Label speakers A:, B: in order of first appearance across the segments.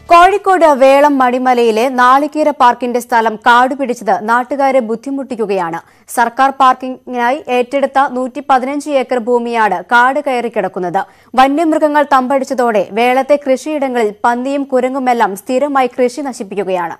A: കോഴിക്കോട് വേളം മണിമലയിലെ നാളികേര പാർക്കിന്റെ സ്ഥലം കാടുപിടിച്ചത് നാട്ടുകാരെ ബുദ്ധിമുട്ടിക്കുകയാണ് സർക്കാർ പാർക്കിങ്ങിനായി ഏറ്റെടുത്ത നൂറ്റി പതിനഞ്ച് ഏക്കർ ഭൂമിയാണ് കാട് കയറി കിടക്കുന്നത് വന്യമൃഗങ്ങൾ തമ്പടിച്ചതോടെ വേളത്തെ കൃഷിയിടങ്ങളിൽ പന്നിയും കുരങ്ങുമെല്ലാം സ്ഥിരമായി കൃഷി നശിപ്പിക്കുകയാണ്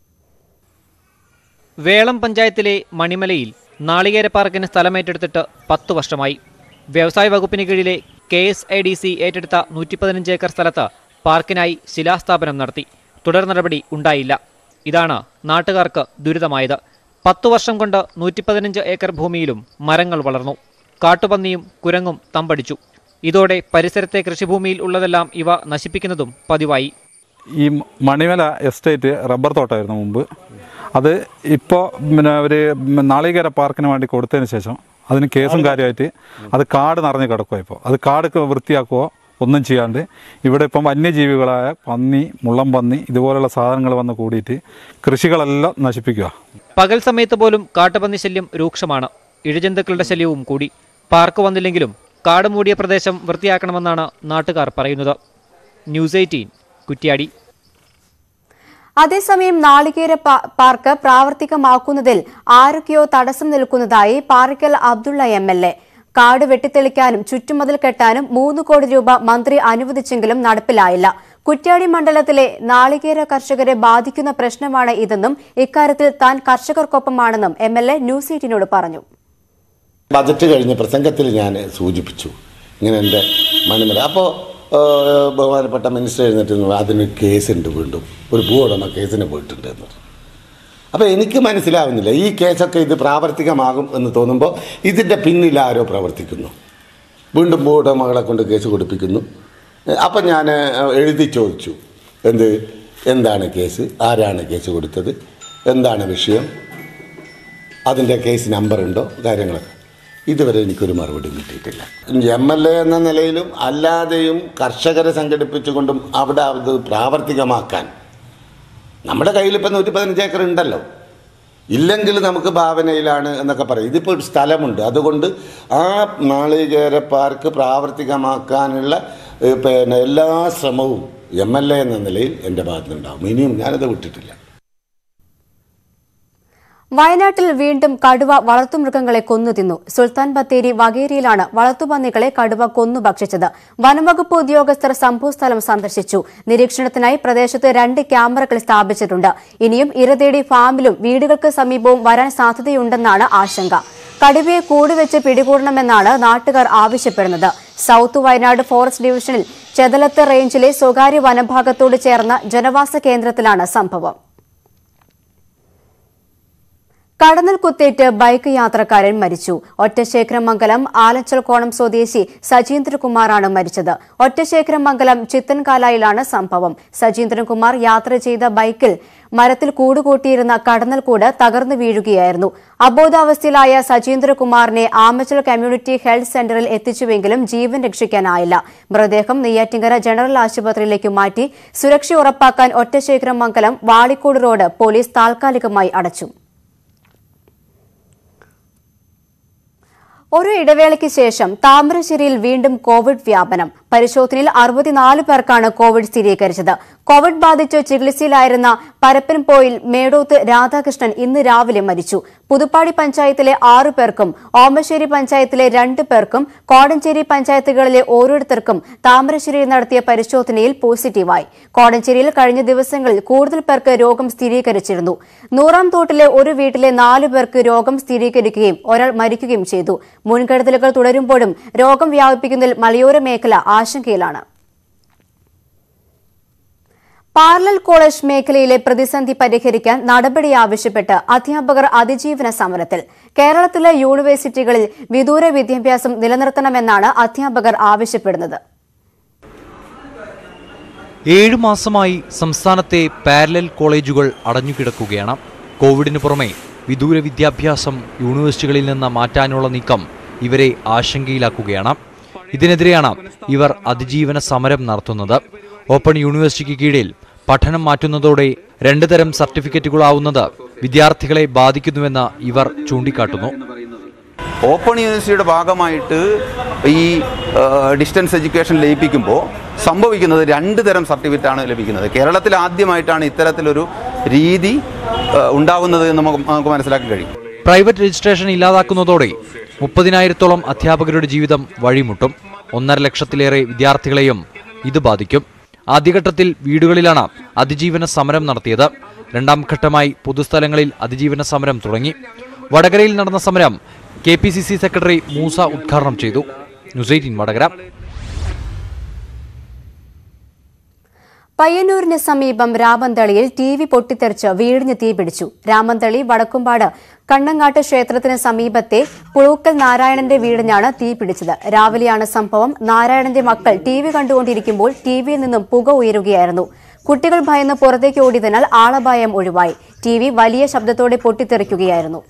B: വേളം പഞ്ചായത്തിലെ മണിമലയിൽ നാളികേര പാർക്കിന് സ്ഥലമേറ്റെടുത്തിട്ട് പത്തു വർഷമായി വ്യവസായ വകുപ്പിന് കീഴിലെ K S I D C ഏറ്റെടുത്ത നൂറ്റി പതിനഞ്ച് ഏക്കർ സ്ഥലത്ത് പാർക്കിനായി ശിലാസ്ഥാപനം നടത്തി തുടർ നടപടി ഉണ്ടായില്ല ഇതാണ് നാട്ടുകാർക്ക് ദുരിതമായത് പത്തു വർഷം കൊണ്ട് നൂറ്റി പതിനഞ്ച് ഏക്കർ ഭൂമിയിലും മരങ്ങൾ വളർന്നു കാട്ടുപന്നിയും കുരങ്ങും തമ്പടിച്ചു ഇതോടെ പരിസരത്തെ കൃഷിഭൂമിയിൽ ഉള്ളതെല്ലാം ഇവ നശിപ്പിക്കുന്നതും പതിവായി
C: ഈ മണിമല എസ്റ്റേറ്റ് റബ്ബർ തോട്ടമായിരുന്നു മുമ്പ് അത് ഇപ്പോൾ പിന്നെ ഒരു നാളികേര പാർക്കിന് വേണ്ടി കൊടുത്തതിന് ശേഷം അതിന് കേസും കാര്യമായിട്ട് അത് കാട് നിറഞ്ഞ് കിടക്കുക ഇപ്പോൾ അത് കാട് വൃത്തിയാക്കുകയോ ഒന്നും ചെയ്യാണ്ട് ഇവിടെ ഇപ്പം വന്യജീവികളായ പന്നി മുള്ളം പന്നി ഇതുപോലുള്ള സാധനങ്ങൾ വന്ന് കൂടിയിട്ട് കൃഷികളെല്ലാം നശിപ്പിക്കുക
B: പകൽ സമയത്ത് പോലും കാട്ടുപന്നി ശല്യം രൂക്ഷമാണ് ഇഴജന്തുക്കളുടെ ശല്യവും കൂടി പാർക്ക് വന്നില്ലെങ്കിലും കാട് മൂടിയ പ്രദേശം വൃത്തിയാക്കണമെന്നാണ് നാട്ടുകാർ പറയുന്നത് ന്യൂസ് എയ്റ്റീൻ കുറ്റ്യാടി
A: അതേസമയം നാളികേര പാ- പാർക്ക് പ്രാവർത്തികമാക്കുന്നതിൽ ആരൊക്കെയോ തടസ്സം നിൽക്കുന്നതായി Parakkal Abdulla M L A കാട് വെട്ടിത്തെളിക്കാനും ചുറ്റുമതിൽ കെട്ടാനും മൂന്ന് കോടി രൂപ മന്ത്രി അനുവദിച്ചെങ്കിലും നടപ്പിലായില്ല കുറ്റ്യാടി മണ്ഡലത്തിലെ നാളികേര കർഷകരെ ബാധിക്കുന്ന പ്രശ്നമാണ് ഇതെന്നും ഇക്കാര്യത്തിൽ താൻ കർഷകർക്കൊപ്പമാണെന്നും എം എൽ എ ന്യൂസ് എയ്റ്റീനോട് പറഞ്ഞു
D: ബജറ്റ് കഴിഞ്ഞ പ്രസംഗത്തിൽ ഞാൻ സൂചിപ്പിച്ചു ഇങ്ങനെ എൻ്റെ മണിമല അപ്പോൾ ബഹുമാനപ്പെട്ട മിനിസ്റ്റർ എഴുന്നേറ്റ് നിന്ന് അതിന് കേസുണ്ട് വീണ്ടും ഒരു ഭൂവുടമ കേസിന് പോയിട്ടുണ്ട് എന്ന് പറഞ്ഞു. അപ്പോൾ എനിക്ക് മനസ്സിലാവുന്നില്ല ഈ കേസൊക്കെ ഇത് പ്രാവർത്തികമാകും എന്ന് തോന്നുമ്പോൾ ഇതിൻ്റെ പിന്നിൽ ആരോ പ്രവർത്തിക്കുന്നു വീണ്ടും ഭൂവുടമകളെ കൊണ്ട് കേസ് കൊടുപ്പിക്കുന്നു അപ്പം ഞാൻ എഴുതി ചോദിച്ചു എന്ത് എന്താണ് കേസ് ആരാണ് കേസ് കൊടുത്തത് എന്താണ് വിഷയം അതിൻ്റെ കേസ് നമ്പർ ഉണ്ടോ കാര്യങ്ങളൊക്കെ ഇതുവരെ എനിക്കൊരു മറുപടി കിട്ടിയിട്ടില്ല എം എൽ എ എന്ന നിലയിലും അല്ലാതെയും കർഷകരെ സംഘടിപ്പിച്ചുകൊണ്ടും അവിടെ അത് പ്രാവർത്തികമാക്കാൻ നമ്മുടെ കയ്യിൽ ഇപ്പം നൂറ്റി പതിനഞ്ച് ഏക്കർ ഉണ്ടല്ലോ ഇല്ലെങ്കിൽ നമുക്ക് ഭാവനയിലാണ് എന്നൊക്കെ പറയും ഇതിപ്പോൾ ഒരു സ്ഥലമുണ്ട് അതുകൊണ്ട് ആ നാളികേര പാർക്ക് പ്രാവർത്തികമാക്കാനുള്ള ഏ, പിന്നെ എല്ലാ ശ്രമവും എം എൽ എ എന്ന നിലയിൽ എൻ്റെ ഭാഗത്തുനിന്നുണ്ടാവും ഇനിയും ഞാനത് വിട്ടിട്ടില്ല
A: വയനാട്ടിൽ വീണ്ടും കടുവ വളർത്തുമൃഗങ്ങളെ കൊന്നു തിന്നു സുൽത്താൻ ബത്തേരി വകേരിയിലാണ് വളർത്തുപന്നികളെ കടുവ കൊന്നു ഭക്ഷിച്ചത് വനംവകുപ്പ് ഉദ്യോഗസ്ഥർ സംഭവസ്ഥലം സന്ദർശിച്ചു നിരീക്ഷണത്തിനായി പ്രദേശത്ത് രണ്ട് ക്യാമറകൾ സ്ഥാപിച്ചിട്ടുണ്ട് ഇനിയും ഇരതേടി ഫാമിലും വീടുകൾക്ക് സമീപവും വരാൻ സാധ്യതയുണ്ടെന്നാണ് ആശങ്ക കടുവയെ കൂടുവെച്ച് പിടികൂടണമെന്നാണ് നാട്ടുകാർ ആവശ്യപ്പെടുന്നത് സൌത്ത് വയനാട് ഫോറസ്റ്റ് ഡിവിഷനിൽ ചെതലത്ത് റേഞ്ചിലെ സ്വകാര്യ വനഭാഗത്തോട് ചേർന്ന ജനവാസ കേന്ദ്രത്തിലാണ് സംഭവം കടന്നൽ കുത്തേറ്റ് ബൈക്ക് യാത്രക്കാരൻ മരിച്ചു ഒറ്റശേഖരമംഗലം ആലച്ചൽകോണം സ്വദേശി സജീന്ദ്രകുമാറാണ് മരിച്ചത് ഒറ്റശേഖരമംഗലം ചിത്തൻകാലായിലാണ് സംഭവം സജീന്ദ്രൻകുമാർ യാത്ര ചെയ്ത ബൈക്കിൽ മരത്തിൽ കൂടുകൂട്ടിയിരുന്ന കടന്നൽക്കൂട് തകർന്നു വീഴുകയായിരുന്നു അബോധാവസ്ഥയിലായ സജീന്ദ്രകുമാറിനെ ആമച്ചൽ കമ്മ്യൂണിറ്റി ഹെൽത്ത് സെന്ററിൽ എത്തിച്ചുവെങ്കിലും ജീവൻ രക്ഷിക്കാനായില്ല മൃതദേഹം നെയ്യാറ്റിങ്കര ജനറൽ ആശുപത്രിയിലേക്ക് മാറ്റി സുരക്ഷ ഉറപ്പാക്കാൻ ഒറ്റശേഖരമംഗലം വാളിക്കോട് റോഡ് പോലീസ് താൽക്കാലികമായി അടച്ചു ഒരു ഇടവേളയ്ക്ക് ശേഷം താമരശ്ശേരിയിൽ വീണ്ടും കോവിഡ് വ്യാപനം പരിശോധനയിൽ അറുപത്തിനാല് പേർക്കാണ് കോവിഡ് സ്ഥിരീകരിച്ചത് കോവിഡ് ബാധിച്ച് ചികിത്സയിലായിരുന്ന പരപ്പൻപോയിൽ മേടോത്ത് രാധാകൃഷ്ണൻ ഇന്ന് രാവിലെ മരിച്ചു പുതുപ്പാടി പഞ്ചായത്തിലെ ആറു പേർക്കും ഓമശ്ശേരി പഞ്ചായത്തിലെ രണ്ട് പേർക്കും കോടഞ്ചേരി പഞ്ചായത്തുകളിലെ ഓരോരുത്തർക്കും താമരശ്ശേരിയിൽ നടത്തിയ പരിശോധനയിൽ പോസിറ്റീവായി കോടഞ്ചേരിയിൽ കഴിഞ്ഞ ദിവസങ്ങളിൽ കൂടുതൽ പേർക്ക് രോഗം സ്ഥിരീകരിച്ചിരുന്നു നൂറാം തോട്ടിലെ ഒരു വീട്ടിലെ നാലു പേർക്ക് രോഗം സ്ഥിരീകരിക്കുകയും ഒരാൾ മരിക്കുകയും ചെയ്തു മുൻകരുതലുകൾ തുടരുമ്പോഴും രോഗം വ്യാപിപ്പിക്കുന്നതിൽ മലയോര മേഖല ആശങ്കയിലാണ് പാർലൽ കോളേജ് മേഖലയിലെ പ്രതിസന്ധി പരിഹരിക്കാൻ നടപടി ആവശ്യപ്പെട്ട് അധ്യാപകർ അതിജീവന സമരത്തിൽ കേരളത്തിലെ യൂണിവേഴ്സിറ്റികളിൽ വിദൂര വിദ്യാഭ്യാസം നിലനിർത്തണമെന്നാണ് അധ്യാപകർ ആവശ്യപ്പെടുന്നത്
E: ഏഴു മാസമായി സംസ്ഥാനത്തെ പാരലൽ കോളേജുകൾ അടഞ്ഞുകിടക്കുകയാണ് കോവിഡിന് പുറമെ വിദൂര വിദ്യാഭ്യാസം യൂണിവേഴ്സിറ്റികളിൽ നിന്ന് മാറ്റാനുള്ള നീക്കം ഇവരെ ആശങ്കയിലാക്കുകയാണ് ഇതിനെതിരെയാണ് ഇവർ അതിജീവന സമരം നടത്തുന്നത് ഓപ്പൺ യൂണിവേഴ്സിറ്റിക്ക് കീഴിൽ പഠനം മാറ്റുന്നതോടെ രണ്ട് തരം സർട്ടിഫിക്കറ്റുകളാവുന്നത് വിദ്യാർത്ഥികളെ ബാധിക്കുന്നുവെന്ന് ഇവർ ചൂണ്ടിക്കാട്ടുന്നു
F: ഓപ്പൺ യൂണിവേഴ്സിറ്റിയുടെ ഭാഗമായിട്ട് ഈ ഡിസ്റ്റൻസ് എഡ്യൂക്കേഷൻ ലയിപ്പിക്കുമ്പോൾ സംഭവിക്കുന്നത് രണ്ട് തരം സർട്ടിഫിക്കറ്റാണ് ലഭിക്കുന്നത് കേരളത്തിൽ ആദ്യമായിട്ടാണ് ഇത്തരത്തിലൊരു രീതി ആ, ഉണ്ടാകുന്നത് എന്ന് നമുക്ക് നമുക്ക് മനസ്സിലാക്കാൻ കഴിയും
E: പ്രൈവറ്റ് രജിസ്ട്രേഷൻ ഇല്ലാതാക്കുന്നതോടെ മുപ്പതിനായിരത്തോളം അധ്യാപകരുടെ ജീവിതം വഴിമുട്ടും ഒന്നര ലക്ഷത്തിലേറെ വിദ്യാർത്ഥികളെയും ഇത് ബാധിക്കും ആദ്യഘട്ടത്തിൽ വീടുകളിലാണ് അതിജീവന സമരം നടത്തിയത് രണ്ടാം ഘട്ടമായി പൊതുസ്ഥലങ്ങളിൽ അതിജീവന സമരം തുടങ്ങി വടകരയിൽ നടന്ന സമരം K P C C secretary Moosa ഉദ്ഘാടനം ചെയ്തു ന്യൂസ് എയ്റ്റീൻ വടകര
A: പയ്യന്നൂരിന് സമീപം രാമന്തളിയിൽ ടി വി പൊട്ടിത്തെറിച്ച് വീടിന് തീപിടിച്ചു രാമന്തളി വടക്കുംപാട് കണ്ണങ്ങാട്ട് ക്ഷേത്രത്തിന് സമീപത്തെ പുളൂക്കൽ നാരായണന്റെ വീടിനാണ് തീപിടിച്ചത് രാവിലെയാണ് സംഭവം നാരായണന്റെ മക്കൾ ടി വി കണ്ടുകൊണ്ടിരിക്കുമ്പോൾ ടിവിയിൽ നിന്നും പുക ഉയരുകയായിരുന്നു കുട്ടികൾ ഭയന്ന് പുറത്തേക്ക് ഓടിയതിനാൽ ആളപായം ഒഴിവായി ടി വി വലിയ ശബ്ദത്തോടെ പൊട്ടിത്തെറിക്കുകയായിരുന്നു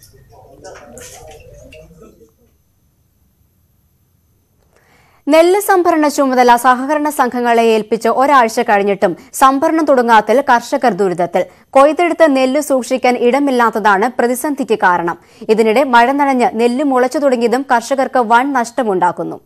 A: നെല്ല് സംഭരണ ചുമതല സഹകരണ സംഘങ്ങളെ ഏൽപ്പിച്ച് ഒരാഴ്ച കഴിഞ്ഞിട്ടും സംഭരണം തുടങ്ങാത്തതിൽ കർഷകർ ദുരിതത്തിൽ കൊയ്തെടുത്ത നെല്ല് സൂക്ഷിക്കാൻ ഇടമില്ലാത്തതാണ് പ്രതിസന്ധിക്ക് കാരണം ഇതിനിടെ മഴ നനഞ്ഞ് നെല്ല് മുളച്ചു തുടങ്ങിയതും കർഷകർക്ക് വൻ നഷ്ടമുണ്ടാക്കുന്നു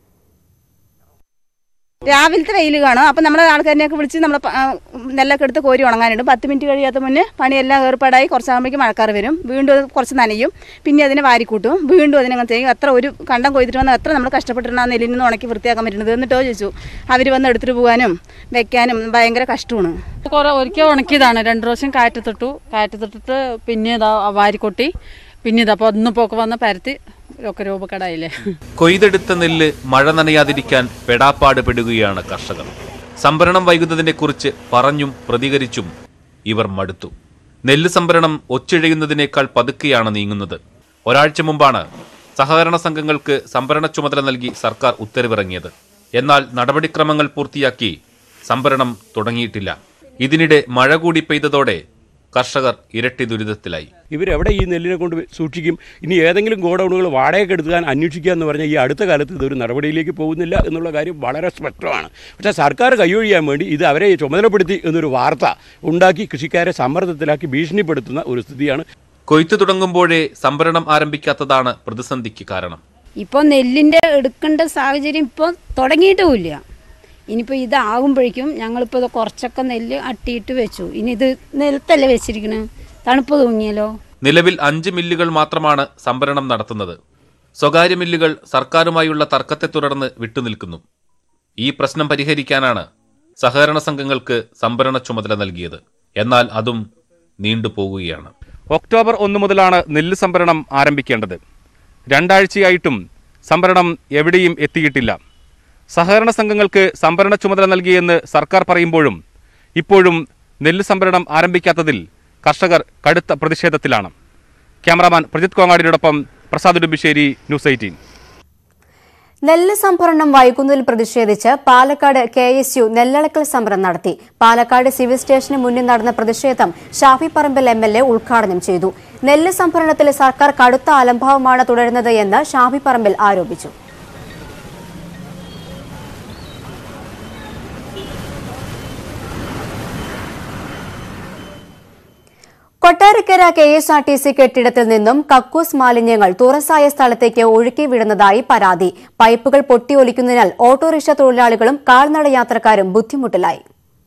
G: രാവിലത്തെ വെയിൽ കാണും അപ്പം നമ്മളെ ആൾക്കാരിനെയൊക്കെ വിളിച്ച് നമ്മൾ നെല്ലൊക്കെ എടുത്ത് കോരി ഉണങ്ങാനുണ്ട് പത്ത് മിനിറ്റ് കഴിയാത്ത മുന്നേ പണിയെല്ലാം ഏർപ്പാടായി കുറച്ചാകുമ്പോഴേക്കും മഴക്കാർ വരും വീണ്ടും അത് കുറച്ച് നനയും പിന്നെ അതിനെ വാരിക്കൂട്ടും വീണ്ടും അതിനങ്ങനെ ചെയ്യും എത്ര ഒരു കണ്ടം കൊയ്തിട്ട് വന്നാൽ എത്ര നമ്മൾ കഷ്ടപ്പെട്ടിട്ടാണ് ആ നെല്ലിൽ നിന്ന് ഉണക്കി വൃത്തിയാക്കാൻ പറ്റുന്നത് എന്നിട്ടോ ചോദിച്ചു അവർ വന്ന് എടുത്തിട്ട് പോകാനും വെക്കാനും ഭയങ്കര കഷ്ടമാണ്
H: കുറെ ഒരിക്കൽ ഉണക്കിയതാണ് രണ്ടു പ്രാവശ്യം കാറ്റത്തിട്ടു കാറ്റത്തിട്ടിട്ട് പിന്നെ ഇതാ വാരിക്കൊട്ടി പിന്നെ ഇതാ അപ്പോൾ ഒന്നിപ്പോൾ ഒക്കെ വന്ന് പരത്തി ഒക്കെ രൂപക്കടായില്ലേ
I: കൊയ്തെടുത്ത നെല്ല് മഴ നനയാതിരിക്കാൻ പെടാപ്പാട് പെടുകയാണ് കർഷകർ സംഭരണം വൈകുന്നതിനെ കുറിച്ച് പറഞ്ഞും പ്രതികരിച്ചും ഇവർ മടുത്തു നെല്ല് സംഭരണം ഒച്ചിഴയുന്നതിനേക്കാൾ പതുക്കെയാണ് നീങ്ങുന്നത് ഒരാഴ്ച മുമ്പാണ് സഹകരണ സംഘങ്ങൾക്ക് സംഭരണ ചുമതല നൽകി സർക്കാർ ഉത്തരവിറങ്ങിയത് എന്നാൽ നടപടിക്രമങ്ങൾ പൂർത്തിയാക്കി സംഭരണം തുടങ്ങിയിട്ടില്ല ഇതിനിടെ മഴ കൂടി പെയ്തതോടെ കർഷകർ ഇരട്ടി ദുരിതത്തിലായി
J: ഇവരെവിടെ ഈ നെല്ലിനെ കൊണ്ട് സൂക്ഷിക്കും ഇനി ഏതെങ്കിലും ഗോഡൗണുകൾ വാടകയ്ക്ക് എടുക്കാൻ അന്വേഷിക്കുക എന്ന് പറഞ്ഞാൽ ഈ അടുത്ത കാലത്ത് ഇതൊരു നടപടിയിലേക്ക് പോകുന്നില്ല എന്നുള്ള കാര്യം വളരെ സ്പഷ്ടമാണ് പക്ഷേ സർക്കാർ കൈയൊഴിയാൻ വേണ്ടി ഇത് അവരെ ചുമതലപ്പെടുത്തി എന്നൊരു വാർത്ത ഉണ്ടാക്കി കൃഷിക്കാരെ സമ്മർദ്ദത്തിലാക്കി ഭീഷണിപ്പെടുത്തുന്ന ഒരു സ്ഥിതിയാണ്
I: കൊയ്ത്തു തുടങ്ങുമ്പോഴേ സംഭരണം ആരംഭിക്കാത്തതാണ് പ്രതിസന്ധിക്ക് കാരണം
K: ഇപ്പോൾ നെല്ലിൻ്റെ എടുക്കേണ്ട സാഹചര്യം ഇപ്പോൾ തുടങ്ങിയിട്ടുമില്ല ഇനിയിപ്പോൾ ഇതാകുമ്പോഴേക്കും ഞങ്ങളിപ്പോൾ ഇത് കുറച്ചൊക്കെ നെല്ല് അട്ടിയിട്ട് വെച്ചു ഇനി ഇത് നിലത്തല്ലേ വെച്ചിരിക്കണേ തണുപ്പ് തൂങ്ങിയല്ലോ
I: നിലവിൽ അഞ്ച് മില്ലുകൾ മാത്രമാണ് സംഭരണം നടത്തുന്നത് സ്വകാര്യ മില്ലുകൾ സർക്കാരുമായുള്ള തർക്കത്തെ തുടർന്ന് വിട്ടുനിൽക്കുന്നു ഈ പ്രശ്നം പരിഹരിക്കാനാണ് സഹകരണ സംഘങ്ങൾക്ക് സംഭരണ ചുമതല നൽകിയത് എന്നാൽ അതും നീണ്ടുപോകുകയാണ് ഒക്ടോബർ ഒന്ന് മുതലാണ് നെല്ല് സംഭരണം ആരംഭിക്കേണ്ടത് രണ്ടാഴ്ചയായിട്ടും സംഭരണം എവിടെയും എത്തിയിട്ടില്ല സഹകരണ സംഘങ്ങൾക്ക് സംഭരണ ചുമതല നൽകിയെന്ന് സർക്കാർ പറയുമ്പോഴും ഇപ്പോഴും നെല്ല് സംഭരണം ആരംഭിക്കാത്തതിൽ കർഷകർ കടുത്ത പ്രതിഷേധത്തിലാണ് ക്യാമറാമാൻ പ്രജിത് കോങ്ങാടിനോടൊപ്പം പ്രസാദ് ഉടുമ്പിശ്ശേരി ന്യൂസ് എയ്റ്റീൻ
A: നെല്ല് സംഭരണം വൈകുന്നതിൽ പ്രതിഷേധിച്ച് പാലക്കാട് കെ എസ് യു നെല്ലളക്കൽ സമരം നടത്തി പാലക്കാട് സിവിൽ സ്റ്റേഷന് മുന്നിൽ നടന്ന പ്രതിഷേധം Shafi Parambil M L A ഉദ്ഘാടനം ചെയ്തു നെല്ല് സംഭരണത്തിൽ സർക്കാർ കടുത്ത അലംഭാവമാണ് തുടരുന്നത് എന്ന് ഷാഫി പറമ്പിൽ ആരോപിച്ചു Kottarakkara K S R T C കെട്ടിടത്തിൽ നിന്നും കക്കൂസ് മാലിന്യങ്ങൾ തുറസായ സ്ഥലത്തേക്ക് ഒഴുക്കി വിടുന്നതായി പരാതി പൈപ്പുകൾ പൊട്ടിയൊലിക്കുന്നതിനാൽ ഓട്ടോറിക്ഷ തൊഴിലാളികളും കാൽനട യാത്രക്കാരും ബുദ്ധിമുട്ടിലായി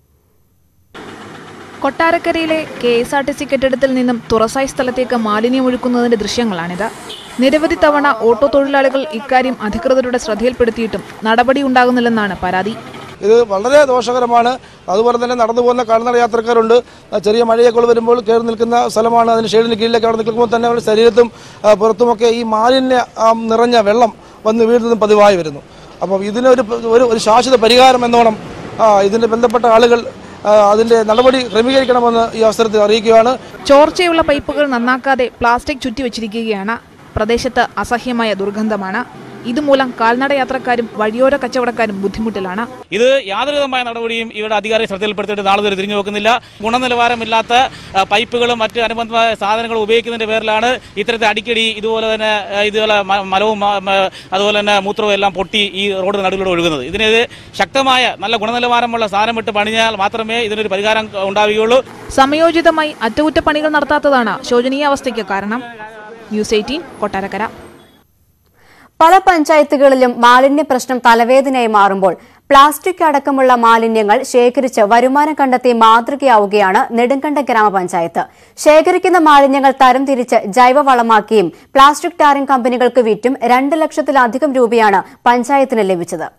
L: കൊട്ടാരക്കരയിലെ K S R T C കെട്ടിടത്തിൽ നിന്നും തുറസായ സ്ഥലത്തേക്ക് മാലിന്യം ഒഴുക്കുന്നതിന്റെ ദൃശ്യങ്ങളാണിത് നിരവധി തവണ ഓട്ടോ തൊഴിലാളികൾ ഇക്കാര്യം അധികൃതരുടെ ശ്രദ്ധയിൽപ്പെടുത്തിയിട്ടും നടപടിയുണ്ടാകുന്നില്ലെന്നാണ് പരാതി
M: ഇത് വളരെ ദോഷകരമാണ് അതുപോലെ തന്നെ നടന്നു പോകുന്ന കാൽനട യാത്രക്കാരുണ്ട് ആ ചെറിയ മഴയൊക്കെ വരുമ്പോൾ കയറി നിൽക്കുന്ന സ്ഥലമാണ് അതിന് ഷെയ്ഡിന് കീഴിലേക്ക് അവിടെ നിൽക്കുമ്പോൾ തന്നെ അവരുടെ ശരീരത്തും ആ, പുറത്തുമൊക്കെ ഈ മാലിന്യ ആ, നിറഞ്ഞ വെള്ളം വന്ന് വീഴുന്നതും പതിവായി വരുന്നു അപ്പം ഇതിനൊരു ഒരു ഒരു ശാശ്വത പരിഹാരം എന്നോണം ആ, ഇതിൻ്റെ ബന്ധപ്പെട്ട ആളുകൾ ആ, അതിൻ്റെ നടപടി ക്രമീകരിക്കണമെന്ന് ഈ അവസരത്തിൽ അറിയിക്കുകയാണ്
L: ചോർച്ചയുള്ള പൈപ്പുകൾ നന്നാക്കാതെ പ്ലാസ്റ്റിക് ചുറ്റിവച്ചിരിക്കുകയാണ് പ്രദേശത്ത് അസഹ്യമായ ദുർഗന്ധമാണ് ഇതുമൂലം കാൽനട യാത്രക്കാരും വഴിയോര കച്ചവടക്കാരും ബുദ്ധിമുട്ടിലാണ്
N: ഇത് യാതൊരുവിധമായ നടപടിയും ഇവരുടെ അധികാരി ശ്രദ്ധയിൽപ്പെടുത്തിയിട്ട് നാളെ വരെ തിരിഞ്ഞു നോക്കുന്നില്ല ഗുണനിലവാരമില്ലാത്ത ആ, പൈപ്പുകളും മറ്റ് അനുബന്ധമായ സാധനങ്ങളും ഉപയോഗിക്കുന്നതിന്റെ പേരിലാണ് ഇത്തരത്തിൽ അടിക്കടി ഇതുപോലെ തന്നെ ആ, ഇതുപോലെ മ- മലവും മ- മ- അതുപോലെ തന്നെ മൂത്രവും എല്ലാം പൊട്ടി ഈ റോഡ് നടുവിലൂടെ ഒഴുകുന്നത് ഇതിനെതിരെ ശക്തമായ നല്ല ഗുണനിലവാരമുള്ള സാധനം ഇട്ട് പണിഞ്ഞാൽ മാത്രമേ ഇതിനൊരു പരിഹാരം ഉണ്ടാവുകയുള്ളൂ
L: സമയോചിതമായി അറ്റകുറ്റപ്പണികൾ നടത്താത്തതാണ് ശോചനീയാവസ്ഥയ്ക്ക് കാരണം ന്യൂസ് എയ്റ്റീൻ കൊട്ടാരക്കര
A: പല പഞ്ചായത്തുകളിലും മാലിന്യ പ്രശ്നം തലവേദനയായി മാറുമ്പോൾ പ്ലാസ്റ്റിക് അടക്കമുള്ള മാലിന്യങ്ങൾ ശേഖരിച്ച് വരുമാനം കണ്ടെത്തി മാതൃകയാവുകയാണ് നെടുങ്കണ്ട ഗ്രാമപഞ്ചായത്ത് ശേഖരിക്കുന്ന മാലിന്യങ്ങൾ തരംതിരിച്ച് ജൈവവളമാക്കിയും പ്ലാസ്റ്റിക് ടാറിംഗ് കമ്പനികൾക്ക് വിറ്റും രണ്ട് ലക്ഷത്തിലധികം രൂപയാണ് പഞ്ചായത്തിന് ലഭിച്ചത്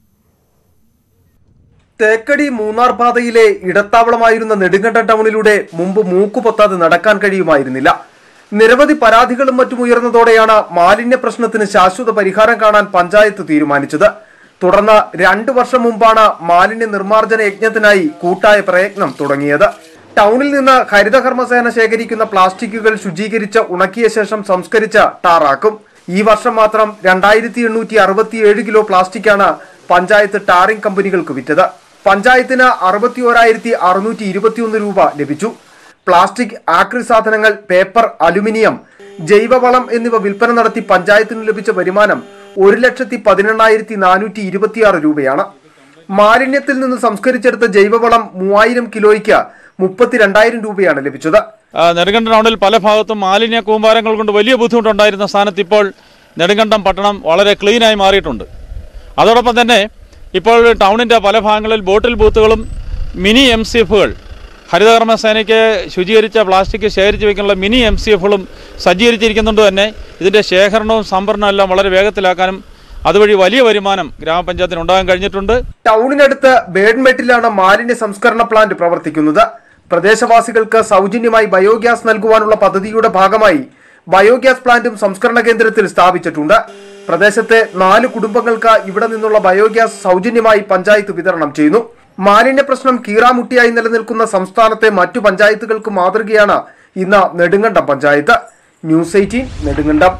O: തേക്കടി മൂന്നാർ പാതയിലെ ഇടത്താവളമായിരുന്ന നെടുങ്കണ്ട ടൗണിലൂടെ മുമ്പ് മൂക്കുപൊത്താതെ നടക്കാൻ കഴിയുമായിരുന്നില്ല നിരവധി പരാതികളും മറ്റും ഉയർന്നതോടെയാണ് മാലിന്യ പ്രശ്നത്തിന് ശാശ്വത പരിഹാരം കാണാൻ പഞ്ചായത്ത് തീരുമാനിച്ചത് തുടർന്ന് രണ്ടു വർഷം മുമ്പാണ് മാലിന്യ നിർമ്മാർജ്ജന യജ്ഞത്തിനായി കൂട്ടായ പ്രയത്നം തുടങ്ങിയത് ടൗണിൽ നിന്ന് ഹരിതകർമ്മസേന ശേഖരിക്കുന്ന പ്ലാസ്റ്റിക്കുകൾ ശുചീകരിച്ച് ഉണക്കിയ ശേഷം സംസ്കരിച്ച് ടാറാക്കും ഈ വർഷം മാത്രം രണ്ടായിരത്തി എണ്ണൂറ്റി അറുപത്തിയേഴ് കിലോ പ്ലാസ്റ്റിക്കാണ് പഞ്ചായത്ത് ടാറിംഗ് കമ്പനികൾക്ക് വിറ്റത് പഞ്ചായത്തിന് അറുപത്തി ഓരായിരത്തി അറുന്നൂറ്റി ഇരുപത്തിയൊന്ന് രൂപ ലഭിച്ചു പ്ലാസ്റ്റിക് ആക്രി സാധനങ്ങൾ പേപ്പർ അലുമിനിയം ജൈവവളം എന്നിവ വിൽപ്പന നടത്തി പഞ്ചായത്തിന് ലഭിച്ച വരുമാനം ഒരു ലക്ഷത്തി പതിനെണ്ണായിരത്തി നാനൂറ്റി ഇരുപത്തിയാറ് രൂപയാണ് മാലിന്യത്തിൽ നിന്ന് സംസ്കരിച്ചെടുത്ത ജൈവവളം മൂവായിരം കിലോയ്ക്ക് മുപ്പത്തിരണ്ടായിരം രൂപയാണ് ലഭിച്ചത്
P: ആ, നെടുങ്കണ്ടം ടൗണിൽ പല ഭാഗത്തും മാലിന്യ കൂമ്പാരങ്ങൾ കൊണ്ട് വലിയ ബുദ്ധിമുട്ടുണ്ടായിരുന്ന സ്ഥാനത്ത് ഇപ്പോൾ നെടുങ്കണ്ടം പട്ടണം വളരെ ക്ലീനായി മാറിയിട്ടുണ്ട് അതോടൊപ്പം തന്നെ ഇപ്പോൾ ടൗണിൻ്റെ പല ഭാഗങ്ങളിൽ ബോട്ടിൽ ബൂത്തുകളും മിനി എം സി എഫുകൾ ഹരിതകർമ്മ സേനയ്ക്ക് ശുചീകരിച്ച പ്ലാസ്റ്റിക് ശേഖരിച്ച് വയ്ക്കാനുള്ള മിനി എം സി എഫുകളും സജ്ജീകരിച്ചിരിക്കുന്നുണ്ട് തന്നെ ഇതിൻ്റെ ശേഖരണവും സംഭരണവും എല്ലാം വളരെ വേഗത്തിലാക്കാനും അതുവഴി വലിയ വരുമാനം ഗ്രാമപഞ്ചായത്തിന് ഉണ്ടാകാൻ കഴിഞ്ഞിട്ടുണ്ട്
O: ടൗണിനടുത്ത് ബേഡ്മെറ്റിലാണ് മാലിന്യ സംസ്കരണ പ്ലാന്റ് പ്രവർത്തിക്കുന്നത് പ്രദേശവാസികൾക്ക് സൗജന്യമായി ബയോഗ്യാസ് നൽകുവാനുള്ള പദ്ധതിയുടെ ഭാഗമായി ബയോഗ്യാസ് പ്ലാന്റും സംസ്കരണ കേന്ദ്രത്തിൽ സ്ഥാപിച്ചിട്ടുണ്ട് പ്രദേശത്തെ നാല് കുടുംബങ്ങൾക്ക് ഇവിടെ നിന്നുള്ള ബയോഗ്യാസ് സൗജന്യമായി പഞ്ചായത്ത് വിതരണം ചെയ്യുന്നു മാലിന്യ പ്രശ്നം കീറാമുട്ടിയായി നിലനിൽക്കുന്ന സംസ്ഥാനത്തെ മറ്റു പഞ്ചായത്തുകൾക്ക് മാതൃകയാണ് ഇന്ന് നെടുങ്കണ്ടം പഞ്ചായത്ത് ന്യൂസ് എയ്റ്റീൻ നെടുങ്കണ്ടം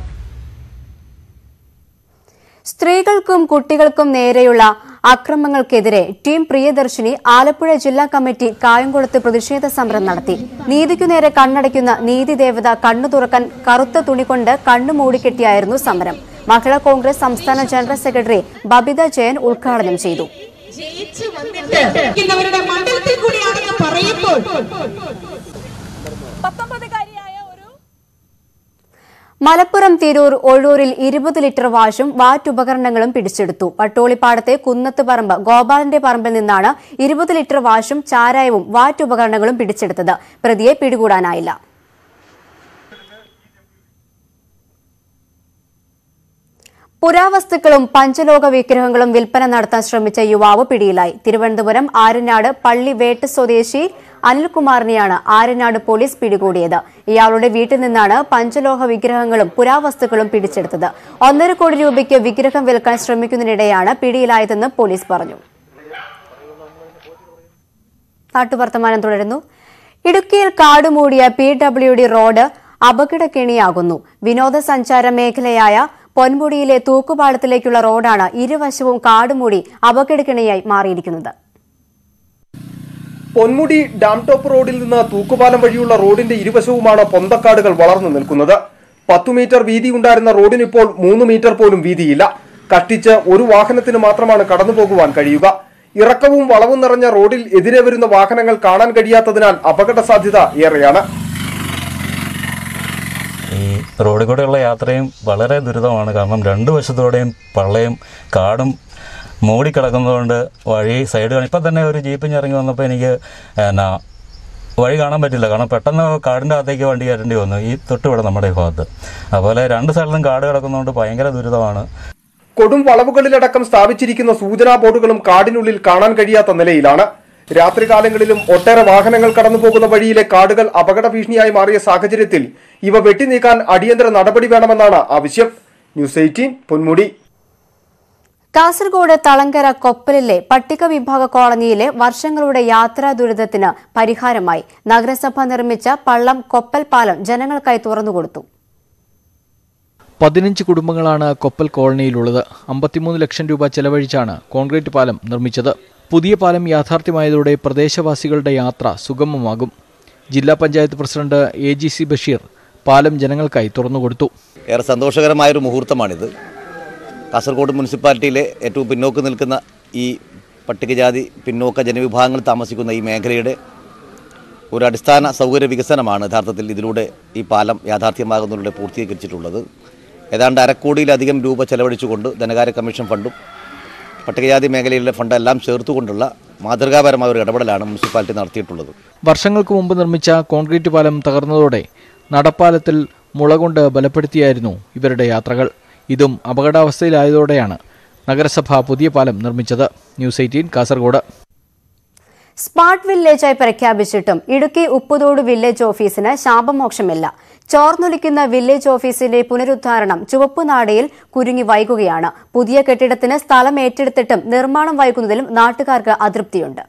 A: സ്ത്രീകൾക്കും കുട്ടികൾക്കും നേരെയുള്ള അക്രമങ്ങൾക്കെതിരെ ടീം പ്രിയദർശിനി ആലപ്പുഴ ജില്ലാ കമ്മിറ്റി കായംകുളത്ത് പ്രതിഷേധ സമരം നടത്തി നീതിക്കു നേരെ കണ്ണടയ്ക്കുന്ന നീതി ദേവത കണ്ണു തുറക്കാൻ കറുത്ത തുണി കൊണ്ട് കണ്ണു മൂടിക്കെട്ടിയായിരുന്നു സമരം മഹിളാ കോൺഗ്രസ് സംസ്ഥാന ജനറൽ സെക്രട്ടറി ബബിത ജയൻ ഉദ്ഘാടനം ചെയ്തു
Q: ഇരിക്കുന്നവരുടെ മണ്ഡലത്തിൽ കൂടിയാണെന്ന് പറയുമ്പോൾ
A: മലപ്പുറം തിരൂർ ഒഴൂരിൽ ഇരുപത് ലിറ്റർ വാഷും വാറ്റുപകരണങ്ങളും പിടിച്ചെടുത്തു പട്ടോളിപ്പാടത്തെ കുന്നത്ത് പറമ്പ് ഗോപാലന്റെ പറമ്പിൽ നിന്നാണ് ഇരുപത് ലിറ്റർ വാഷും ചാരായവും വാറ്റുപകരണങ്ങളും പിടിച്ചെടുത്തത് പ്രതിയെ പിടികൂടാനായില്ല പുരാവസ്തുക്കളും പഞ്ചലോക വിഗ്രഹങ്ങളും വിൽപ്പന നടത്താൻ ശ്രമിച്ച യുവാവ് പിടിയിലായി തിരുവനന്തപുരം ആരനാട് പള്ളി വേട്ട് സ്വദേശി അനിൽകുമാറിനെയാണ് ആരനാട് പോലീസ് പിടികൂടിയത് ഇയാളുടെ വീട്ടിൽ നിന്നാണ് പഞ്ചലോഹ വിഗ്രഹങ്ങളും പുരാവസ്തുക്കളും പിടിച്ചെടുത്തത് ഒന്നര കോടി രൂപയ്ക്ക് വിഗ്രഹം വിൽക്കാൻ ശ്രമിക്കുന്നതിനിടെയാണ് പിടിയിലായതെന്ന് പോലീസ് പറഞ്ഞു നാട്ടുവർത്തമാനം തുടരുന്നു ഇടുക്കിയിൽ കാടുമൂടിയ പി ഡബ്ല്യു ഡി റോഡ് അപകടക്കെണിയാകുന്നു വിനോദസഞ്ചാര മേഖലയായ പൊന്മുടിയിലെ തൂക്കുപാലത്തിലേക്കുള്ള റോഡാണ് ഇരുവശവും കാടുമൂടി അപകടക്കെണിയായി മാറിയിരിക്കുന്നത്
O: പൊന്മുടി ഡാം ടോപ്പ് റോഡിൽ നിന്ന് തൂക്കുപാലം വഴിയുള്ള റോഡിന്റെ ഇരുവശവുമാണ് പൊന്തക്കാടുകൾ വളർന്നു നിൽക്കുന്നത് പത്തു മീറ്റർ വീതി ഉണ്ടായിരുന്ന റോഡിനിപ്പോൾ മൂന്ന് മീറ്റർ പോലും വീതിയില്ല കഷ്ടിച്ച് ഒരു വാഹനത്തിന് മാത്രമാണ് കടന്നു പോകുവാൻ കഴിയുക ഇറക്കവും വളവും നിറഞ്ഞ റോഡിൽ എതിരെ വരുന്ന വാഹനങ്ങൾ കാണാൻ കഴിയാത്തതിനാൽ അപകട സാധ്യത ഏറെയാണ്
R: ഈ റോഡിൽ കൂടെയുള്ള യാത്രയും വളരെ ദുരിതമാണ് കാരണം രണ്ട് വശത്തോടെയും പള്ളയും കാടും മൂടിക്കിടക്കുന്നതുകൊണ്ട് വഴി സൈഡ് കാണി ഇപ്പം തന്നെ ഒരു ജീപ്പിന് ഇറങ്ങി വന്നപ്പോൾ എനിക്ക് എന്നാ വഴി കാണാൻ പറ്റില്ല കാരണം പെട്ടെന്ന് കാടിൻ്റെ അകത്തേക്ക് വണ്ടി കയറ്റേണ്ടി വന്നു ഈ തൊട്ടുവിടെ നമ്മുടെ ഈ ഭാഗത്ത് അതുപോലെ രണ്ട് സൈഡിലും കാട് കിടക്കുന്നതുകൊണ്ട് ഭയങ്കര ദുരിതമാണ്
O: കൊടും വളവുകളിലടക്കം സ്ഥാപിച്ചിരിക്കുന്ന സൂചനാ ബോർഡുകളും കാടിനുള്ളിൽ കാണാൻ കഴിയാത്ത നിലയിലാണ് രാത്രികാലങ്ങളിലും ഒട്ടേറെ വാഹനങ്ങൾ കടന്നു പോകുന്ന വഴിയിലെ കാടുകൾ അപകട ഭീഷണിയായി മാറിയ സാഹചര്യത്തിൽ ഇവ വെട്ടിനീക്കാൻ അടിയന്തര നടപടി വേണമെന്നാണ് ആവശ്യം ന്യൂസ് എയ്റ്റീൻ പൊന്മുടി
A: കാസർഗോഡ് തളങ്കര കൊപ്പലിലെ പട്ടിക വിഭാഗ കോളനിയിലെ വർഷങ്ങളുടെ യാത്രാ ദുരിതത്തിന് പരിഹാരമായി നഗരസഭ നിർമ്മിച്ച പള്ളം കൊപ്പൽ പാലം ജനങ്ങൾക്കായി തുറന്നുകൊടുത്തു
E: പതിനഞ്ച് കുടുംബങ്ങളാണ് കൊപ്പൽ കോളനിയിലുള്ളത് അമ്പത്തിമൂന്ന് ലക്ഷം രൂപ ചെലവഴിച്ചാണ് കോൺക്രീറ്റ് പാലം നിർമ്മിച്ചത് പുതിയ പാലം യാഥാർത്ഥ്യമായതോടെ പ്രദേശവാസികളുടെ യാത്ര സുഗമമാകും ജില്ലാ panchayat president A G C Basheer പാലം ജനങ്ങൾക്കായി തുറന്നുകൊടുത്തു
S: ഏറെ സന്തോഷകരമായൊരു മുഹൂർത്തമാണിത് കാസർഗോഡ് മുനിസിപ്പാലിറ്റിയിലെ ഏറ്റവും പിന്നോക്കം നിൽക്കുന്ന ഈ പട്ടികജാതി പിന്നോക്ക ജനവിഭാഗങ്ങൾ താമസിക്കുന്ന ഈ മേഖലയുടെ ഒരു അടിസ്ഥാന സൗകര്യ വികസനമാണ് യഥാർത്ഥത്തിൽ ഇതിലൂടെ ഈ പാലം യാഥാർത്ഥ്യമാകുന്നതിലൂടെ പൂർത്തീകരിച്ചിട്ടുള്ളത് ഏതാണ്ട് അരക്കോടിയിലധികം രൂപ ചെലവഴിച്ചുകൊണ്ട് ധനകാര്യ കമ്മീഷൻ ഫണ്ടും പട്ടികജാതി മേഖലയിലെ ഫണ്ടെല്ലാം ചേർത്തുകൊണ്ടുള്ള മാതൃകാപരമായ ഒരു ഇടപെടലാണ് മുനിസിപ്പാലിറ്റി നടത്തിയിട്ടുള്ളത്
E: വർഷങ്ങൾക്ക് മുമ്പ് നിർമ്മിച്ച കോൺക്രീറ്റ് പാലം തകർന്നതോടെ നടപ്പാലത്തിൽ മുള കൊണ്ട് ബലപ്പെടുത്തിയായിരുന്നു ഇവരുടെ യാത്രകൾ ഇതും അപകടാവസ്ഥയിലായതോടെയാണ് നഗരസഭ പുതിയ പാലം നിർമ്മിച്ചത് ന്യൂസ് എയ്റ്റീൻ കാസർഗോഡ്
A: സ്മാർട്ട് വില്ലേജായി പ്രഖ്യാപിച്ചിട്ടും ഇടുക്കി ഉപ്പുതോട് വില്ലേജ് ഓഫീസിന് ശാപമോക്ഷമില്ല ചോർന്നൊലിക്കുന്ന വില്ലേജ് ഓഫീസിന്റെ പുനരുദ്ധാരണം ചുവപ്പുനാടയിൽ കുരുങ്ങി വൈകുകയാണ് പുതിയ കെട്ടിടത്തിന് സ്ഥലം ഏറ്റെടുത്തിട്ടും നിർമ്മാണം വൈകുന്നതിലും നാട്ടുകാർക്ക് അതൃപ്തിയുണ്ട്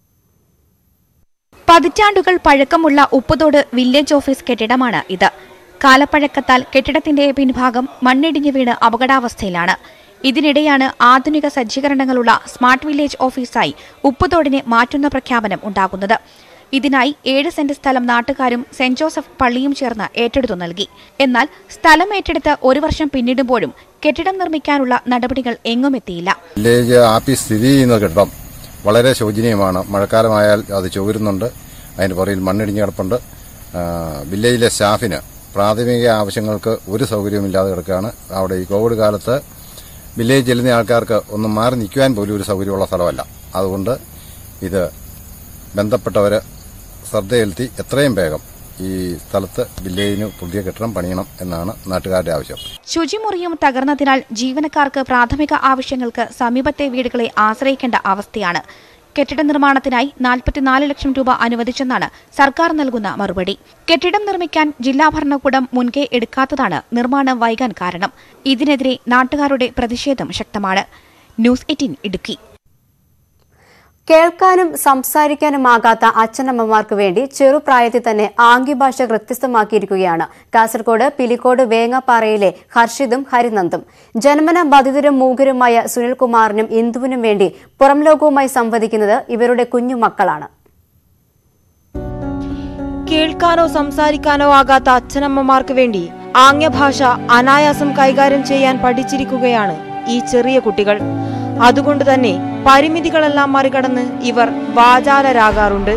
T: പതിറ്റാണ്ടുകൾ പഴക്കമുള്ള ഉപ്പുതോട് വില്ലേജ് ഓഫീസ് കെട്ടിടമാണ് ഇത് കാലപ്പഴക്കത്താൽ കെട്ടിടത്തിന്റെ പിൻഭാഗം മണ്ണിടിഞ്ഞു വീണ് അപകടാവസ്ഥയിലാണ് ഇതിനിടെയാണ് ആധുനിക സജ്ജീകരണങ്ങളുള്ള സ്മാർട്ട് വില്ലേജ് ഓഫീസായി ഉപ്പുതോടിനെ മാറ്റുന്ന പ്രഖ്യാപനം ഉണ്ടാകുന്നത് ഇതിനായി ഏഴ് സെന്റ് സ്ഥലം നാട്ടുകാരും സെന്റ് ജോസഫ് പള്ളിയും ചേർന്ന് ഏറ്റെടുത്തു നൽകി എന്നാൽ സ്ഥലം ഏറ്റെടുത്ത് ഒരു വർഷം പിന്നിടുമ്പോഴും കെട്ടിടം നിർമ്മിക്കാനുള്ള നടപടികൾ എങ്ങുമെത്തിയില്ല
U: വില്ലേജ് ആഫീസ് സ്ഥിതി ചെയ്യുന്ന കെട്ടിടം വളരെ ശോചനീയമാണ് മഴക്കാലമായാൽ അത് ചോരുന്നുണ്ട് അതിന് പുറകിൽ മണ്ണിടിഞ്ഞ് കിടപ്പുണ്ട് ആ, വില്ലേജിലെ സ്റ്റാഫിന് പ്രാഥമിക ആവശ്യങ്ങൾക്ക് ഒരു സൗകര്യവുമില്ലാതെ കിടക്കുകയാണ് അവിടെ ഈ കോവിഡ് കാലത്ത് വില്ലേജ് ചെല്ലുന്ന ആൾക്കാർക്ക് ഒന്ന് മാറി നിൽക്കുവാൻ പോലും ഒരു സൗകര്യമുള്ള സ്ഥലമല്ല അതുകൊണ്ട് ഇത് ബന്ധപ്പെട്ടവർ ശ്രദ്ധ ചെലുത്തി എത്രയും വേഗം ഈ സ്ഥലത്ത് വില്ലേജിന് പുതിയ കെട്ടിടം പണിയണം എന്നാണ് നാട്ടുകാരുടെ ആവശ്യം
T: ശുചിമുറിയും തകർന്നതിനാൽ ജീവനക്കാർക്ക് പ്രാഥമിക ആവശ്യങ്ങൾക്ക് സമീപത്തെ വീടുകളെ ആശ്രയിക്കേണ്ട അവസ്ഥയാണ് കെട്ടിട നിർമ്മാണത്തിനായി നാൽപ്പത്തിനാല് ലക്ഷം രൂപ അനുവദിച്ചെന്നാണ് സർക്കാർ നൽകുന്ന മറുപടി കെട്ടിടം നിർമ്മിക്കാൻ ജില്ലാ ഭരണകൂടം മുൻകൈ എടുക്കാത്തതാണ് നിർമ്മാണം വൈകാൻ കാരണം ഇതിനെതിരെ നാട്ടുകാരുടെ പ്രതിഷേധം ശക്തമാണ് ന്യൂസ് എയ്റ്റീൻ ഇടുക്കി
A: കേൾക്കാനും സംസാരിക്കാനുമാകാത്ത അച്ഛനമ്മമാർക്ക് വേണ്ടി ചെറുപ്രായത്തിൽ തന്നെ ആംഗ്യഭാഷ കൃത്യസ്ഥമാക്കിയിരിക്കുകയാണ് കാസർഗോഡ് പിലിക്കോട് വേങ്ങപ്പാറയിലെ ഹർഷിതും ഹരിനന്ദും ജന്മന ബാധിതരും മൂകരുമായ സുനിൽകുമാറിനും ഇന്ദുവിനും വേണ്ടി പുറം ലോകവുമായി സംവദിക്കുന്നത് ഇവരുടെ കുഞ്ഞുമക്കളാണ്
V: കേൾക്കാനോ സംസാരിക്കാനോ ആകാത്ത അച്ഛനമ്മമാർക്ക് വേണ്ടി ആംഗ്യഭാഷ അനായാസം കൈകാര്യം ചെയ്യാൻ പഠിച്ചിരിക്കുകയാണ് ഈ ചെറിയ കുട്ടികൾ അതുകൊണ്ട് തന്നെ പരിമിതികളെല്ലാം മറികടന്ന് ഇവർ വാചാലരാകാറുണ്ട്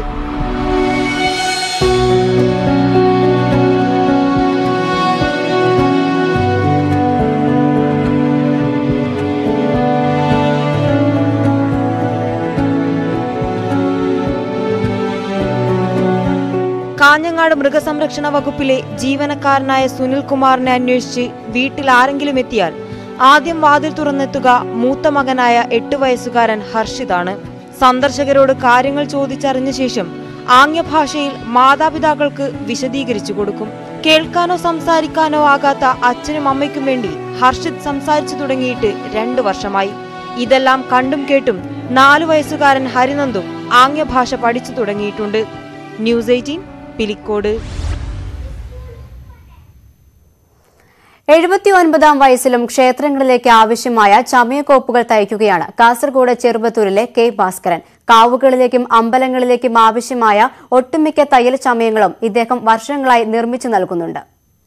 V: കാഞ്ഞങ്ങാട് മൃഗസംരക്ഷണ വകുപ്പിലെ ജീവനക്കാരനായ സുനിൽകുമാറിനെ അന്വേഷിച്ച് വീട്ടിൽ ആരെങ്കിലും എത്തിയാൽ ആദ്യം വാതിൽ തുറന്നെത്തുക മൂത്ത മകനായ എട്ട് വയസ്സുകാരൻ ഹർഷിതാണ് സന്ദർശകരോട് കാര്യങ്ങൾ ചോദിച്ചറിഞ്ഞ ശേഷം ആംഗ്യഭാഷയിൽ മാതാപിതാക്കൾക്ക് വിശദീകരിച്ചു കൊടുക്കും കേൾക്കാനോ സംസാരിക്കാനോ ആകാത്ത അച്ഛനും അമ്മയ്ക്കും വേണ്ടി ഹർഷിത് സംസാരിച്ചു തുടങ്ങിയിട്ട് രണ്ടു വർഷമായി ഇതെല്ലാം കണ്ടും കേട്ടും നാലു വയസ്സുകാരൻ ഹരിനന്ദും ആംഗ്യഭാഷ പഠിച്ചു തുടങ്ങിയിട്ടുണ്ട് ന്യൂസ് എയ്റ്റീൻ പിലിക്കോട്
A: എഴുപത്തിയൊൻപതാം വയസ്സിലും ക്ഷേത്രങ്ങളിലേക്ക് ആവശ്യമായ ചമയക്കോപ്പുകൾ തയ്ക്കുകയാണ് കാസർഗോഡ് ചെറുപത്തൂരിലെ കെ ഭാസ്കരൻ കാവുകളിലേക്കും അമ്പലങ്ങളിലേക്കും ആവശ്യമായ ഒട്ടുമിക്ക തയ്യൽ ചമയങ്ങളും ഇദ്ദേഹം വർഷങ്ങളായി നിർമ്മിച്ചു നൽകുന്നുണ്ട്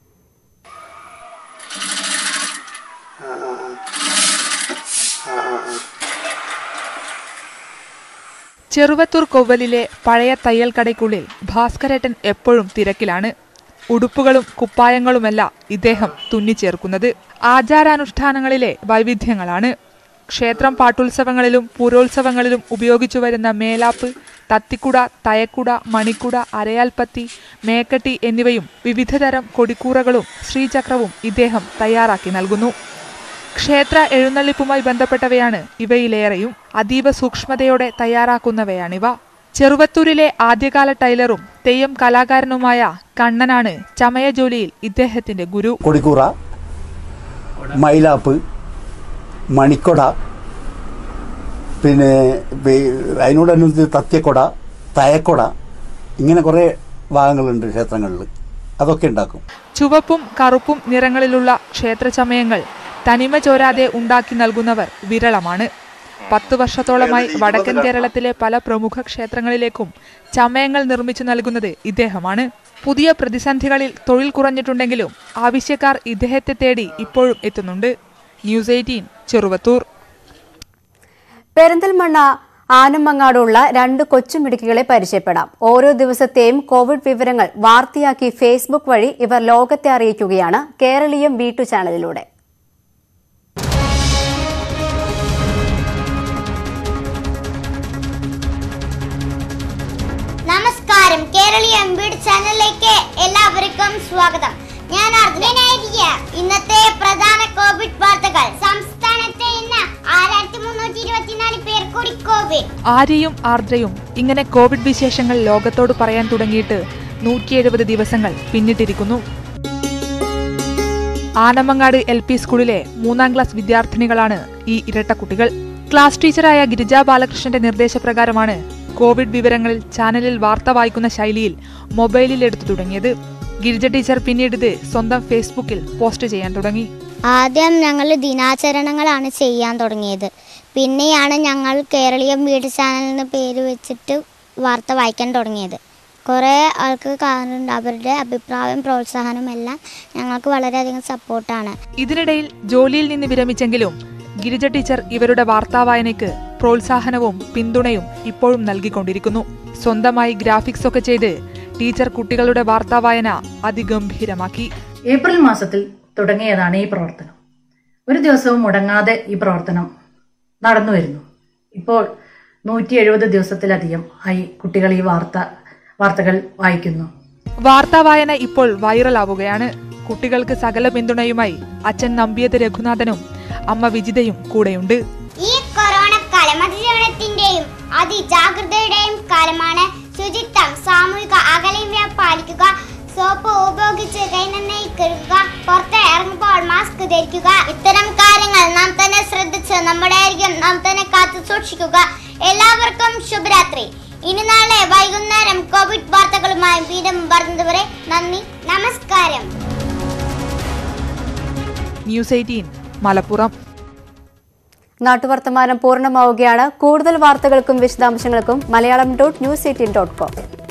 L: ചെറുവത്തൂർ കൊവ്വലിലെ പഴയ തയ്യൽ കടയ്ക്കുള്ളിൽ ഭാസ്കരേട്ടൻ എപ്പോഴും തിരക്കിലാണ് ഉടുപ്പുകളും കുപ്പായങ്ങളുമല്ല ഇദ്ദേഹം തുന്നിച്ചേർക്കുന്നത് ആചാരാനുഷ്ഠാനങ്ങളിലെ വൈവിധ്യങ്ങളാണ് ക്ഷേത്രം പാട്ടുത്സവങ്ങളിലും പൂരോത്സവങ്ങളിലും ഉപയോഗിച്ചു വരുന്ന മേലാപ്പ് തത്തിക്കുട തയക്കുട മണിക്കുട അരയാൽപ്പത്തി മേക്കട്ടി എന്നിവയും വിവിധതരം കൊടിക്കൂറകളും ശ്രീചക്രവും ഇദ്ദേഹം തയ്യാറാക്കി നൽകുന്നു ക്ഷേത്ര എഴുന്നള്ളിപ്പുമായി ബന്ധപ്പെട്ടവയാണ് ഇവയിലേറെയും അതീവ സൂക്ഷ്മതയോടെ തയ്യാറാക്കുന്നവയാണിവ ചെറുവത്തൂരിലെ ആദ്യകാല ടൈലറും തെയ്യം കലാകാരനുമായ കണ്ണനാണ് ചമയ ജോലിയിൽ ഇദ്ദേഹത്തിന്റെ ഗുരു
W: കൊടിക്കൂറ മൈലാപ്പ് മണിക്കൊട പിന്നെ വേ- അതിനോടനുബന്ധിച്ച് തത്യക്കൊട തയക്കൊട ഇങ്ങനെ കുറേ ഭാഗങ്ങളുണ്ട് ക്ഷേത്രങ്ങളിൽ അതൊക്കെ ഉണ്ടാക്കും
L: ചുവപ്പും കറുപ്പും നിറങ്ങളിലുള്ള ക്ഷേത്രചമയങ്ങൾ തനിമ ചോരാതെ ഉണ്ടാക്കി നൽകുന്നവർ വിരളമാണ് പത്തു വർഷത്തോളമായി വടക്കൻ കേരളത്തിലെ പല പ്രമുഖ ക്ഷേത്രങ്ങളിലേക്കും ചമയങ്ങൾ നിർമ്മിച്ചു നൽകുന്നത് ഇദ്ദേഹമാണ് പുതിയ പ്രതിസന്ധികളിൽ തൊഴിൽ കുറഞ്ഞിട്ടുണ്ടെങ്കിലും ആവശ്യക്കാർ ഇദ്ദേഹത്തെ തേടി ഇപ്പോഴും എത്തുന്നുണ്ട് ന്യൂസ് എയ്റ്റീൻ ചെറുവത്തൂർ
A: പെരിന്തൽമണ്ണ ആനമങ്ങാടുള്ള രണ്ട് കൊച്ചുമിടുക്കികളെ പരിചയപ്പെടാം ഓരോ ദിവസത്തെയും കോവിഡ് വിവരങ്ങൾ വാർത്തയാക്കി ഫേസ്ബുക്ക് വഴി ഇവർ ലോകത്തെ അറിയിക്കുകയാണ് കേരളീയം വീട്ടു ചാനലിലൂടെ
B: നമസ്കാരം കേരളീയം വീട് ചാനലിലേക്ക് എല്ലാവർക്കും സ്വാഗതം ഞാൻ അർജുനായിരിക്കുക ഇന്നത്തെ പ്രധാന കോവിഡ് വാർത്തകൾ സംസ്ഥാനത്തെ ഇന്ന് ആയിരത്തി മുന്നൂറ്റി ഇരുപത്തിനാല് പേർ കൂടി കോവിഡ്
L: ആര്യയും ആർദ്രയും ഇങ്ങനെ കോവിഡ് വിശേഷങ്ങൾ ലോകത്തോട് പറയാൻ തുടങ്ങിയിട്ട് നൂറ്റി എഴുപത് ദിവസങ്ങൾ പിന്നിട്ടിരിക്കുന്നു ആനമങ്ങാട് എൽ പി സ്കൂളിലെ മൂന്നാം ക്ലാസ് വിദ്യാർത്ഥിനികളാണ് ഈ ഇരട്ടക്കുട്ടികൾ ക്ലാസ് ടീച്ചറായ ഗിരിജാ ബാലകൃഷ്ണന്റെ നിർദ്ദേശപ്രകാരമാണ് കോവിഡ് വിവരങ്ങളിൽ ചാനലിൽ വാർത്ത വായിക്കുന്ന ശൈലിയിൽ മൊബൈലിൽ എടുത്തു തുടങ്ങിയത് ഗിരിജ ടീച്ചർ പിന്നീട് ഇത് സ്വന്തം ഫേസ്ബുക്കിൽ പോസ്റ്റ് ചെയ്യാൻ തുടങ്ങി
B: ആദ്യം ഞങ്ങൾ ദിനാചരണങ്ങളാണ് ചെയ്യാൻ തുടങ്ങിയത് പിന്നെയാണ് ഞങ്ങൾ കേരളീയം വീട് ചാനലിന് പേര് വെച്ചിട്ട് വാർത്ത വായിക്കാൻ തുടങ്ങിയത് കുറേ ആൾക്ക് കാണുന്നുണ്ട് അവരുടെ അഭിപ്രായം പ്രോത്സാഹനം എല്ലാം ഞങ്ങൾക്ക് വളരെയധികം സപ്പോർട്ടാണ്
L: ഇതിനിടയിൽ ജോലിയിൽ നിന്ന് വിരമിച്ചെങ്കിലും ഗിരിജ ടീച്ചർ ഇവരുടെ വാർത്താവായനയ്ക്ക് പ്രോത്സാഹനവും പിന്തുണയും ഇപ്പോഴും നൽകിക്കൊണ്ടിരിക്കുന്നു സ്വന്തമായി ഗ്രാഫിക്സ് ഒക്കെ ചെയ്ത് ടീച്ചർ കുട്ടികളുടെ വാർത്താവായന അതിഗംഭീരമാക്കി
C: ഏപ്രിൽ മാസത്തിൽ തുടങ്ങിയതാണ് ഈ പ്രവർത്തനം ഒരു ദിവസവും മുടങ്ങാതെ ഈ പ്രവർത്തനം നടന്നു വരുന്നു ഇപ്പോൾ നൂറ്റി എഴുപത് ദിവസത്തിലധികം ആയി കുട്ടികൾ ഈ വാർത്ത വാർത്തകൾ വായിക്കുന്നു
L: വാർത്താവായന ഇപ്പോൾ വൈറലാവുകയാണ് കുട്ടികൾക്ക് സകല പിന്തുണയുമായി അച്ഛൻ നമ്പിയത് രഘുനാഥനും അമ്മ വിജിതയും കൂടെയുണ്ട്
B: ഈ കൊറോണ കാലം അതിജീവനത്തിന്റെയും അതിജാഗ്രതയുടെയും കാലമാണ് ശുചിത്വം സാമൂഹിക അകലം പാലിക്കുക സോപ്പ് ഉപയോഗിച്ച് കൈ നന്നായി കഴുകുക പുറത്ത് ഇറങ്ങുമ്പോൾ മാസ്ക് ധരിക്കുക ഇത്തരം കാര്യങ്ങൾ നാം തന്നെ ശ്രദ്ധിച്ച് നമ്മുടെ ആരോഗ്യം നാം തന്നെ കാത്തു സൂക്ഷിക്കുക എല്ലാവർക്കും ശുഭരാത്രി ഇനി നാളെ വൈകുന്നേരം കോവിഡ് വാർത്തകളുമായി വീണ്ടും വരുന്നതുവരെ നന്ദി നമസ്കാരം
L: ന്യൂസ് എയ്റ്റീൻ മലപ്പുറം
A: നാട്ടുവർത്തമാനം പൂർണ്ണമാവുകയാണ് കൂടുതൽ വാർത്തകൾക്കും വിശദാംശങ്ങൾക്കും Malayalam dot news eighteen dot com